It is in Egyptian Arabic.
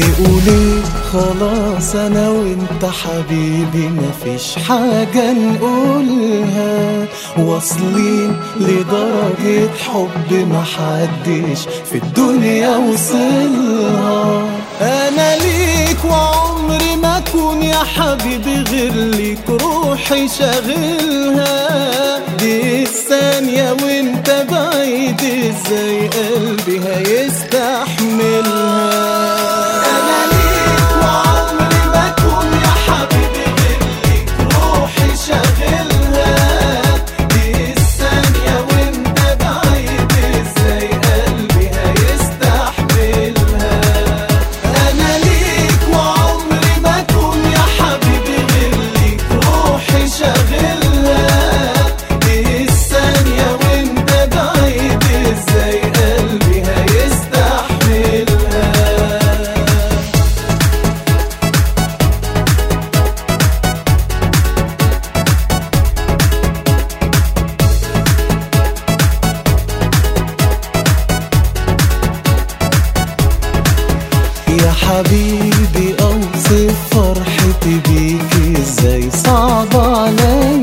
وليه خلاص انا وانت حبيبي مفيش حاجة نقولها واصلين لدرجة حب محدش في الدنيا وصلها انا ليك وعمري ما اكون يا حبيبي غير ليك روحي شاغلها دي الثانية وانت بعيد ازاي قلبي هيستحملها انا ليك وعمري ما اكون يا حبيبي غير ليك روحي شاغلها دي الثانية وانت بعيد ازاي قلبي هيستحملها انا ليك وعمري ما اكون يا حبيبي غير ليك روحي شاغلها دي الثانية وانت بعيد ازاي قلبي هيستحملها يا حبيبي اوصف فرحتي بيك ازاي صعب عليا